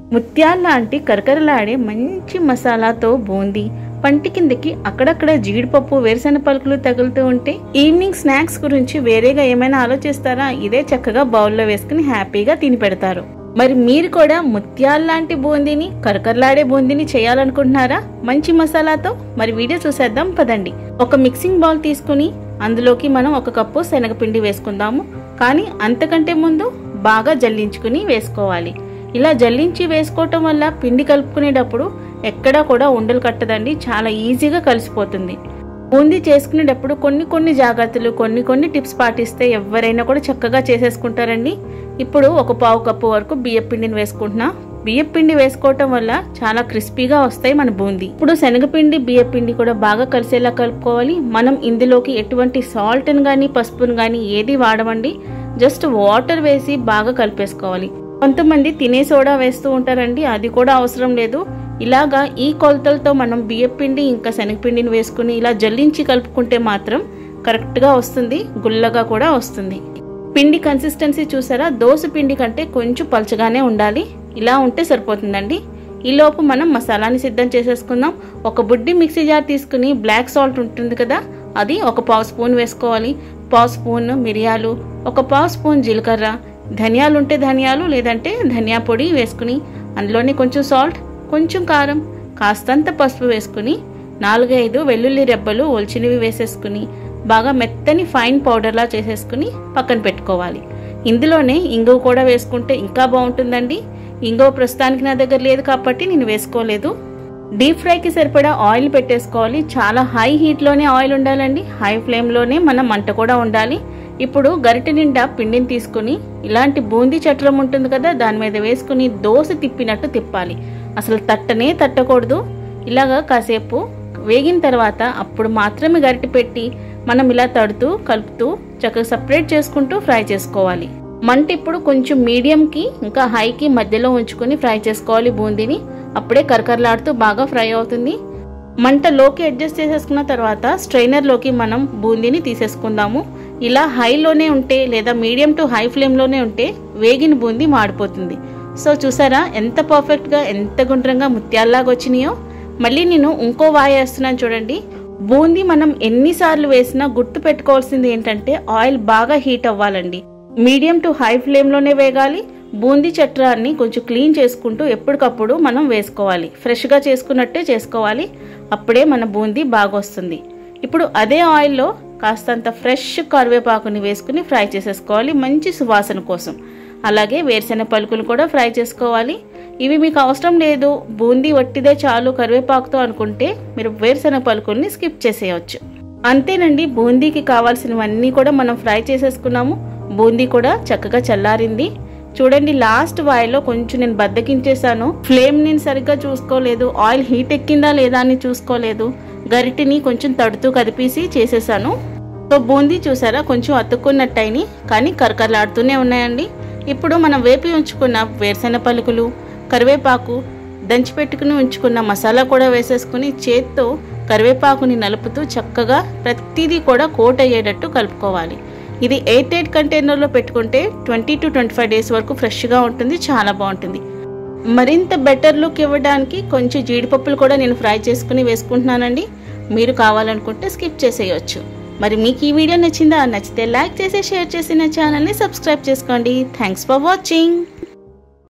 ముత్యాల లాంటి కరకరలాడే మంచి మసాలాతో బూందీ పంటి కిందకి అక్కడక్కడ జీడిపప్పు వేరుశెనగ పలుకులు తగులుతూ ఉంటే ఈవినింగ్ స్నాక్స్ గురించి వేరేగా ఏమైనా ఆలోచిస్తారా ఇదే చక్కగా బౌల్లో వేసుకుని హ్యాపీగా తిని పెడతారు మరి మీరు కూడా ముత్యాల లాంటి బూందీని కరకరలాడే బూందీని చేయాలనుకుంటున్నారా మంచి మసాలాతో మరి వీడియో చూసేద్దాం పదండి ఒక మిక్సింగ్ బౌల్ తీసుకుని అందులోకి మనం ఒక కప్పు శనగపిండి వేసుకుందాము కానీ అంతకంటే ముందు బాగా జల్లించుకుని వేసుకోవాలి ఇలా జల్లించి వేసుకోవటం వల్ల పిండి కలుపుకునేటప్పుడు ఎక్కడా కూడా ఉండలు కట్టదండి చాలా ఈజీగా కలిసిపోతుంది బూందీ చేసుకునేటప్పుడు కొన్ని కొన్ని జాగ్రత్తలు కొన్ని కొన్ని టిప్స్ పాటిస్తే ఎవరైనా కూడా చక్కగా చేసేసుకుంటారండి ఇప్పుడు ఒక పావు కప్పు వరకు బియ్య పిండిని వేసుకుంటున్నా బియ్య పిండి వేసుకోవటం వల్ల చాలా క్రిస్పీగా వస్తాయి మన బూందీ ఇప్పుడు శనగపిండి బియ్య పిండి కూడా బాగా కలిసేలా కలుపుకోవాలి మనం ఇందులోకి ఎటువంటి సాల్ట్ని కానీ పసుపుని కానీ ఏది వాడమండి జస్ట్ వాటర్ వేసి బాగా కలిపేసుకోవాలి కొంతమంది తినే సోడా వేస్తూ ఉంటారండి అది కూడా అవసరం లేదు ఇలాగా ఈ కొలతలతో మనం బియ్యపిండి ఇంకా శనగపిండిని వేసుకుని ఇలా జల్లించి కలుపుకుంటే మాత్రం కరెక్ట్గా వస్తుంది గుల్లగా కూడా వస్తుంది పిండి కన్సిస్టెన్సీ చూసారా దోశ పిండి కంటే కొంచెం పలచగానే ఉండాలి ఇలా ఉంటే సరిపోతుందండి ఈలోపు మనం మసాలాని సిద్ధం చేసేసుకుందాం ఒక బుడ్డి మిక్సీ జార్ తీసుకుని బ్లాక్ సాల్ట్ ఉంటుంది కదా అది ఒక పావు స్పూన్ వేసుకోవాలి పావు స్పూన్ మిరియాలు ఒక పావు స్పూన్ జీలకర్ర ధనియాలు ఉంటే ధనియాలు లేదంటే ధనియా పొడి వేసుకుని అందులోనే కొంచెం సాల్ట్ కొంచెం కారం కాస్తంత పసుపు వేసుకుని నాలుగైదు వెల్లుల్లి రెబ్బలు ఒలిచినవి వేసేసుకుని బాగా మెత్తని ఫైన్ పౌడర్లా చేసేసుకుని పక్కన పెట్టుకోవాలి ఇందులోనే ఇంగువ కూడా వేసుకుంటే ఇంకా బాగుంటుందండి ఇంగువ ప్రస్తుతానికి నా దగ్గర లేదు కాబట్టి నేను వేసుకోలేదు డీప్ ఫ్రైకి సరిపడా ఆయిల్ పెట్టేసుకోవాలి చాలా హై హీట్లోనే ఆయిల్ ఉండాలండి హై ఫ్లేమ్లోనే మన మంట కూడా ఉండాలి ఇప్పుడు గరిటె నిండా పిండిని తీసుకుని ఇలాంటి బూందీ చట్రం ఉంటుంది కదా దాని మీద వేసుకుని దోశ తిప్పినట్టు తిప్పాలి అసలు తట్టనే తట్టకూడదు ఇలాగా కాసేపు వేగిన తర్వాత అప్పుడు మాత్రమే గరిటె పెట్టి మనం ఇలా తడుతూ కలుపుతూ చక్కగా సపరేట్ చేసుకుంటూ ఫ్రై చేసుకోవాలి మంట ఇప్పుడు కొంచెం మీడియంకి ఇంకా హైకి మధ్యలో ఉంచుకొని ఫ్రై చేసుకోవాలి బూందీని అప్పుడే కరకరలాడుతూ బాగా ఫ్రై అవుతుంది మంట లోకి అడ్జస్ట్ చేసేసుకున్న తర్వాత స్ట్రైనర్లోకి మనం బూందీని తీసేసుకుందాము ఇలా హైలోనే ఉంటే లేదా మీడియం టు హై ఫ్లేమ్లోనే ఉంటే వేగిన బూందీ మాడిపోతుంది సో చూసారా ఎంత పర్ఫెక్ట్గా ఎంత గుండ్రంగా ముత్యాల్లాగా వచ్చినాయో మళ్ళీ నేను ఇంకో వాయ వేస్తున్నాను చూడండి బూందీ మనం ఎన్నిసార్లు వేసినా గుర్తు పెట్టుకోవాల్సింది ఏంటంటే ఆయిల్ బాగా హీట్ అవ్వాలండి మీడియం టు హై ఫ్లేమ్లోనే వేగాలి బూందీ చట్రాన్ని కొంచెం క్లీన్ చేసుకుంటూ ఎప్పటికప్పుడు మనం వేసుకోవాలి ఫ్రెష్గా చేసుకున్నట్టే చేసుకోవాలి అప్పుడే మన బూందీ బాగా వస్తుంది ఇప్పుడు అదే ఆయిల్లో కాస్తంత ఫ్రెష్ కరివేపాకుని వేసుకుని ఫ్రై చేసేసుకోవాలి మంచి సువాసన కోసం అలాగే వేరుశెనగ పలుకులు కూడా ఫ్రై చేసుకోవాలి ఇవి మీకు అవసరం లేదు బూందీ వట్టిదే చాలు కరివేపాకుతో అనుకుంటే మీరు వేరుశెనగ పలుకుల్ని స్కిప్ చేసేయచ్చు అంతేనండి బూందీకి కావాల్సినవన్నీ కూడా మనం ఫ్రై చేసేసుకున్నాము బూందీ కూడా చక్కగా చల్లారింది చూడండి లాస్ట్ వాయిలో కొంచెం నేను బద్దకించేసాను ఫ్లేమ్ నేను సరిగ్గా చూసుకోలేదు ఆయిల్ హీట్ ఎక్కిందా లేదా అని చూసుకోలేదు గరిటిని కొంచెం తడుతూ కదిపేసి చేసేసాను సో బూందీ చూసారా కొంచెం అతుక్కున్నట్టయిని కానీ కరకరలాడుతూనే ఉన్నాయండి ఇప్పుడు మనం వేపి ఉంచుకున్న వేరుశెనగ పలుకులు కరివేపాకు దంచి పెట్టుకుని ఉంచుకున్న మసాలా కూడా వేసేసుకుని చేత్తో కరివేపాకుని నలుపుతూ చక్కగా ప్రతిదీ కూడా కోట్ అయ్యేటట్టు కలుపుకోవాలి ఇది ఎయిట్ ఎయిట్ కంటైనర్లో పెట్టుకుంటే twenty two twenty five days వరకు ఫ్రెష్గా ఉంటుంది చాలా బాగుంటుంది మరింత బెటర్ లుక్ ఇవ్వడానికి కొంచెం జీడిపప్పులు కూడా నేను ఫ్రై చేసుకుని వేసుకుంటున్నానండి మీరు కావాలనుకుంటే స్కిప్ చేసేయచ్చు మరి మీకు ఈ వీడియో నచ్చిందా నచ్చితే లైక్ చేసి షేర్ చేసి నా ఛానల్ని సబ్స్క్రైబ్ చేసుకోండి థ్యాంక్స్ ఫర్ వాచింగ్